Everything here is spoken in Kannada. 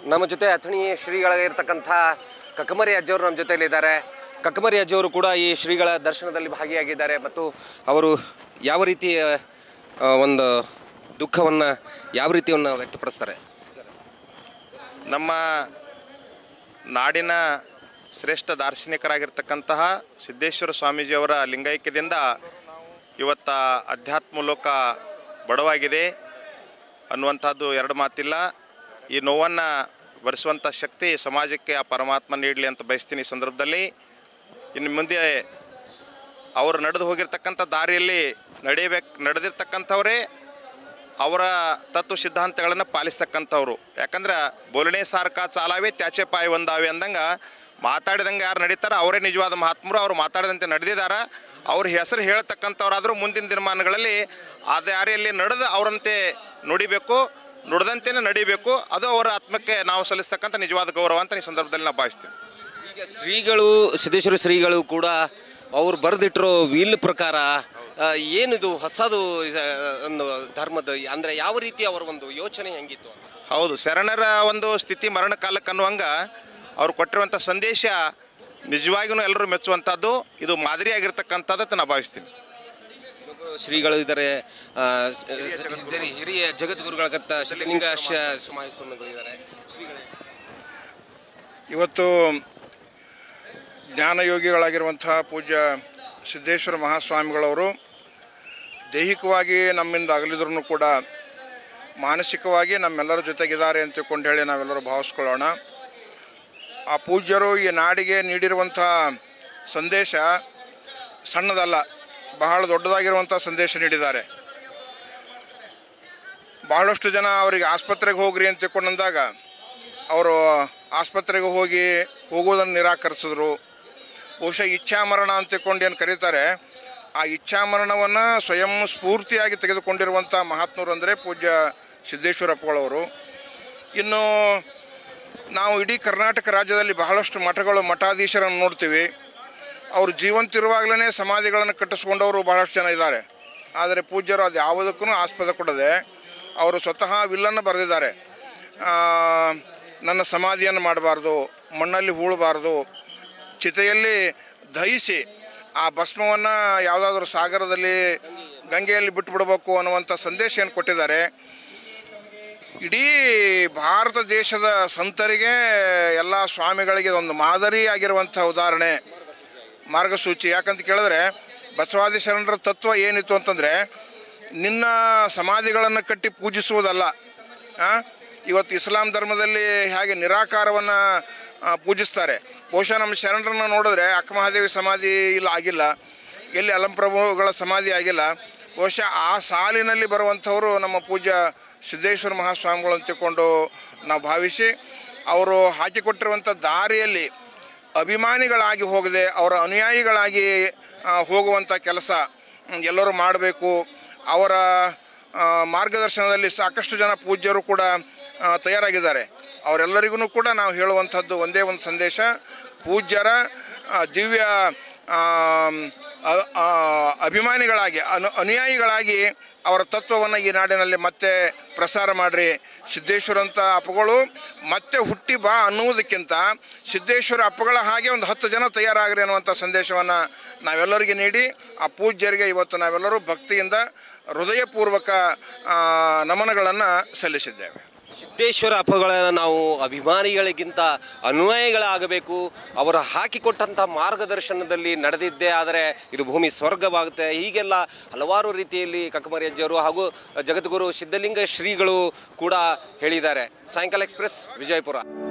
ನಮ್ಮ ಜೊತೆ ಅಥಣಿ ಶ್ರೀಗಳಾಗಿರ್ತಕ್ಕಂಥ ಕಕ್ಕಮರಿ ಅಜ್ಜವರು ನಮ್ಮ ಜೊತೆಯಲ್ಲಿದ್ದಾರೆ ಕಕ್ಕಮರಿ ಅಜ್ಜವರು ಕೂಡ ಈ ಶ್ರೀಗಳ ದರ್ಶನದಲ್ಲಿ ಭಾಗಿಯಾಗಿದ್ದಾರೆ ಮತ್ತು ಅವರು ಯಾವ ರೀತಿಯ ಆ, ಒಂದು ದುಃಖವನ್ನು ಯಾವ ರೀತಿಯನ್ನು ವ್ಯಕ್ತಪಡಿಸ್ತಾರೆ ನಮ್ಮ ನಾಡಿನ ಶ್ರೇಷ್ಠ ದಾರ್ಶನಿಕರಾಗಿರ್ತಕ್ಕಂತಹ ಸಿದ್ದೇಶ್ವರ ಸ್ವಾಮೀಜಿಯವರ ಲಿಂಗೈಕ್ಯದಿಂದ ಇವತ್ತ ಅಧ್ಯಾತ್ಮ ಲೋಕ ಬಡವಾಗಿದೆ ಅನ್ನುವಂಥದ್ದು ಎರಡು ಮಾತಿಲ್ಲ ಈ ನೋವನ್ನು ಭರಿಸುವಂಥ ಶಕ್ತಿ ಸಮಾಜಕ್ಕೆ ಆ ಪರಮಾತ್ಮ ನೀಡಲಿ ಅಂತ ಬಯಸ್ತೀನಿ ಈ ಸಂದರ್ಭದಲ್ಲಿ ಇನ್ನು ಮುಂದೆ ಅವರು ನಡೆದು ಹೋಗಿರ್ತಕ್ಕಂಥ ದಾರಿಯಲ್ಲಿ ನಡೆಯಬೇಕು ನಡೆದಿರ್ತಕ್ಕಂಥವರೇ ಅವರ ತತ್ವ ಸಿದ್ಧಾಂತಗಳನ್ನು ಪಾಲಿಸ್ತಕ್ಕಂಥವ್ರು ಯಾಕಂದ್ರೆ ಬೋಲನೆ ಸಾರ್ಕ ಚಾಲಾವೆ ತ್ಯಾಚೆ ಪಾಯಿ ಒಂದಾವೆ ಅಂದಂಗೆ ಮಾತಾಡಿದಂಗೆ ಯಾರು ನಡೀತಾರ ಅವರೇ ನಿಜವಾದ ಮಹಾತ್ಮರು ಅವ್ರು ಮಾತಾಡಿದಂತೆ ನಡೆದಿದ್ದಾರೆ ಅವ್ರ ಹೆಸರು ಹೇಳ್ತಕ್ಕಂಥವ್ರಾದರೂ ಮುಂದಿನ ದಿನಮಾನಗಳಲ್ಲಿ ಆ ದಾರಿಯಲ್ಲಿ ನಡೆದು ಅವರಂತೆ ನುಡಿಬೇಕು ನುಡಿದಂತೆಯೇ ನಡಿಬೇಕು ಅದು ಅವರ ಆತ್ಮಕ್ಕೆ ನಾವು ಸಲ್ಲಿಸ್ತಕ್ಕಂಥ ನಿಜವಾದ ಗೌರವ ಅಂತ ಈ ಸಂದರ್ಭದಲ್ಲಿ ನಾವು ಭಾವಿಸ್ತೀನಿ ಈಗ ಶ್ರೀಗಳು ಸಿದ್ದೇಶ್ವರ ಶ್ರೀಗಳು ಕೂಡ ಅವ್ರು ಬರೆದಿಟ್ಟಿರೋ ವೀಲ್ ಪ್ರಕಾರ ಆ, ಏನಿದು ಹೊಸದು ಆ, ಒಂದು ಧರ್ಮದ ಅಂದರೆ ಯಾವ ರೀತಿ ಅವರ ಒಂದು ಯೋಚನೆ ಹೆಂಗಿತ್ತು ಅಂತ ಹೌದು ಶರಣರ ಒಂದು ಸ್ಥಿತಿ ಮರಣ ಕಾಲಕ್ಕೆ ಅನ್ನುವಂಗ ಅವ್ರು ಕೊಟ್ಟಿರುವಂಥ ಸಂದೇಶ ನಿಜವಾಗಿಯೂ ಎಲ್ಲರೂ ಮೆಚ್ಚುವಂಥದ್ದು ಇದು ಮಾದರಿಯಾಗಿರ್ತಕ್ಕಂಥದ್ದು ಅಂತ ನಾನು ಭಾವಿಸ್ತೀನಿ ಇನ್ನೊಬ್ಬರು ಶ್ರೀಗಳು ಇದ್ದಾರೆ ಆ, ಸ- ಹಿರಿಯ- ಹಿರಿಯ ಜಗದ್ಗುರುಗಳಾಗತ್ತ ಶಿವಲಿಂಗ ಸುಮಾಯಿಸ್ವಾಮಿಗಳಿದ್ದಾರೆ ಶ್ರೀಗಳೇ ಇವತ್ತು ಜ್ಞಾನಯೋಗಿಗಳಾಗಿರುವಂತಹ ಪೂಜ್ಯ ಸಿದ್ದೇಶ್ವರ ಮಹಾಸ್ವಾಮಿಗಳವರು ದೈಹಿಕವಾಗಿ ನಮ್ಮಿಂದ ಅಗಲಿದ್ರೂ ಕೂಡ ಮಾನಸಿಕವಾಗಿ ನಮ್ಮೆಲ್ಲರ ಜೊತೆಗಿದ್ದಾರೆ ಅಂತ ತಿಳ್ಕೊಂಡು ಹೇಳಿ ನಾವೆಲ್ಲರೂ ಭಾವಿಸ್ಕೊಳ್ಳೋಣ ಆ ಪೂಜ್ಯರು ಈ ನಾಡಿಗೆ ನೀಡಿರುವಂಥ ಸಂದೇಶ ಸಣ್ಣದಲ್ಲ ಬಹಳ ದೊಡ್ಡದಾಗಿರುವಂಥ ಸಂದೇಶ ನೀಡಿದ್ದಾರೆ ಬಹಳಷ್ಟು ಜನ ಅವರಿಗೆ ಆಸ್ಪತ್ರೆಗೆ ಹೋಗ್ರಿ ಅಂತ ತಿಳ್ಕೊಂಡಂದಾಗ ಅವರು ಆಸ್ಪತ್ರೆಗೆ ಹೋಗಿ ಹೋಗೋದನ್ನು ನಿರಾಕರಿಸಿದ್ರು ಬಹುಶಃ ಇಚ್ಛಾಮರಣ ಅಂತ ತಿಳ್ಕೊಂಡು ಏನು ಕರೀತಾರೆ ಆ ಇಚ್ಛಾಮರಣವನ್ನು ಸ್ವಯಂ ಸ್ಫೂರ್ತಿಯಾಗಿ ತೆಗೆದುಕೊಂಡಿರುವಂಥ ಮಹಾತ್ಮರು ಅಂದರೆ ಪೂಜ್ಯ ಸಿದ್ದೇಶ್ವರಪ್ಪಗಳವರು ಇನ್ನು ನಾವು ಇಡೀ ಕರ್ನಾಟಕ ರಾಜ್ಯದಲ್ಲಿ ಬಹಳಷ್ಟು ಮಠಗಳು ಮಠಾಧೀಶರನ್ನು ನೋಡ್ತೀವಿ ಅವರು ಜೀವಂತಿರುವಾಗಲೇ ಸಮಾಧಿಗಳನ್ನು ಕಟ್ಟಿಸ್ಕೊಂಡವರು ಬಹಳಷ್ಟು ಜನ ಇದ್ದಾರೆ ಆದರೆ ಪೂಜ್ಯರು ಅದು ಯಾವುದಕ್ಕೂ ಆಸ್ಪದ ಕೊಡದೆ ಅವರು ಸ್ವತಃ ವಿಲ್ಲನ್ನು ಬರೆದಿದ್ದಾರೆ ಆ, ನನ್ನ ಸಮಾಧಿಯನ್ನು ಮಾಡಬಾರ್ದು ಮಣ್ಣಲ್ಲಿ ಹೂಳಬಾರ್ದು ಚಿತೆಯಲ್ಲಿ ದಹಿಸಿ ಆ ಭಸ್ಮವನ್ನು ಯಾವುದಾದ್ರೂ ಸಾಗರದಲ್ಲಿ ಗಂಗೆಯಲ್ಲಿ ಬಿಟ್ಟುಬಿಡಬೇಕು ಅನ್ನುವಂಥ ಸಂದೇಶ ಏನು ಕೊಟ್ಟಿದ್ದಾರೆ ಇಡೀ ಭಾರತ ದೇಶದ ಸಂತರಿಗೆ ಎಲ್ಲ ಸ್ವಾಮಿಗಳಿಗೆ ಒಂದು ಮಾದರಿ ಆಗಿರುವಂಥ ಉದಾಹರಣೆ ಮಾರ್ಗಸೂಚಿ ಯಾಕಂತ ಕೇಳಿದ್ರೆ ಬಸವಾದಿ ಶರಣರ ತತ್ವ ಏನಿತ್ತು ಅಂತಂದರೆ ನಿನ್ನ ಸಮಾಧಿಗಳನ್ನು ಕಟ್ಟಿ ಪೂಜಿಸುವುದಲ್ಲ ಆ? ಇವತ್ತು ಇಸ್ಲಾಂ ಧರ್ಮದಲ್ಲಿ ಹಾಗೆ ನಿರಾಕಾರವನ್ನು ಪೂಜಿಸ್ತಾರೆ ಬಹುಶಃ ನಮ್ಮ ಶರಣರನ್ನು ನೋಡಿದ್ರೆ ಅಕ್ಕಮಹಾದೇವಿ ಸಮಾಧಿ ಇಲ್ಲ ಆಗಿಲ್ಲ ಎಲ್ಲಿ ಅಲಂಪ್ರಭುಗಳ ಸಮಾಧಿ ಆಗಿಲ್ಲ ಬಹುಶಃ ಆ ಸಾಲಿನಲ್ಲಿ ಬರುವಂಥವರು ನಮ್ಮ ಪೂಜ್ಯ ಸಿದ್ದೇಶ್ವರ ಮಹಾಸ್ವಾಮಿಗಳು ಅಂತ ತಿಳ್ಕೊಂಡು ನಾವು ಭಾವಿಸಿ ಅವರು ಹಾಕಿಕೊಟ್ಟಿರುವಂಥ ದಾರಿಯಲ್ಲಿ ಅಭಿಮಾನಿಗಳಾಗಿ ಹೋಗದೆ ಅವರ ಅನುಯಾಯಿಗಳಾಗಿ ಆ, ಹೋಗುವಂಥ ಕೆಲಸ ಮ್, ಎಲ್ಲರೂ ಮಾಡಬೇಕು ಅವರ ಆ, ಮಾರ್ಗದರ್ಶನದಲ್ಲಿ ಸಾಕಷ್ಟು ಜನ ಪೂಜ್ಯರು ಕೂಡ ಆ, ತಯಾರಾಗಿದ್ದಾರೆ ಅವರೆಲ್ಲರಿಗೂ ಕೂಡ ನಾವು ಹೇಳುವಂಥದ್ದು ಒಂದೇ ಒಂದು ಸಂದೇಶ ಪೂಜ್ಯರ ಆ, ದಿವ್ಯ ಆಮ್, ಅ- ಆ, ಅಭಿಮಾನಿಗಳಾಗಿ ಅನು ಅನುಯಾಯಿಗಳಾಗಿ ಅವರ ತತ್ವವನ್ನು ಈ ನಾಡಿನಲ್ಲಿ ಮತ್ತೆ ಪ್ರಸಾರ ಮಾಡಿರಿ ಸಿದ್ದೇಶ್ವರಂಥ ಅಪ್ಪಗಳು ಮತ್ತೆ ಹುಟ್ಟಿ ಬಾ ಅನ್ನುವುದಕ್ಕಿಂತ ಸಿದ್ದೇಶ್ವರ ಅಪ್ಪಗಳ ಹಾಗೆ ಒಂದು ಹತ್ತು ಜನ ತಯಾರಾಗ್ರಿ ಅನ್ನುವಂಥ ಸಂದೇಶವನ್ನು ನಾವೆಲ್ಲರಿಗೆ ನೀಡಿ ಆ ಪೂಜ್ಯರಿಗೆ ಇವತ್ತು ನಾವೆಲ್ಲರೂ ಭಕ್ತಿಯಿಂದ ಹೃದಯಪೂರ್ವಕ ಆ, ನಮನಗಳನ್ನು ಸಲ್ಲಿಸಿದ್ದೇವೆ ಸಿದ್ದೇಶ್ವರ ಅಪ್ಪಗಳನ್ನ ನಾವು ಅಭಿಮಾನಿಗಳಿಗಿಂತ ಅನುಯಾಯಿಗಳಾಗಬೇಕು ಅವರು ಹಾಕಿಕೊಟ್ಟಂಥ ಮಾರ್ಗದರ್ಶನದಲ್ಲಿ ನಡೆದಿದ್ದೇ ಆದರೆ ಇದು ಭೂಮಿ ಸ್ವರ್ಗವಾಗುತ್ತೆ ಹೀಗೆಲ್ಲ ಹಲವಾರು ರೀತಿಯಲ್ಲಿ ಕಕ್ಕಮರಿ ಅಜ್ಜರು ಹಾಗೂ ಜಗದ್ಗುರು ಸಿದ್ಧಲಿಂಗ ಶ್ರೀಗಳು ಕೂಡ ಹೇಳಿದ್ದಾರೆ ಸಾಯಂಕಾಲ ಎಕ್ಸ್ಪ್ರೆಸ್ ವಿಜಯಪುರ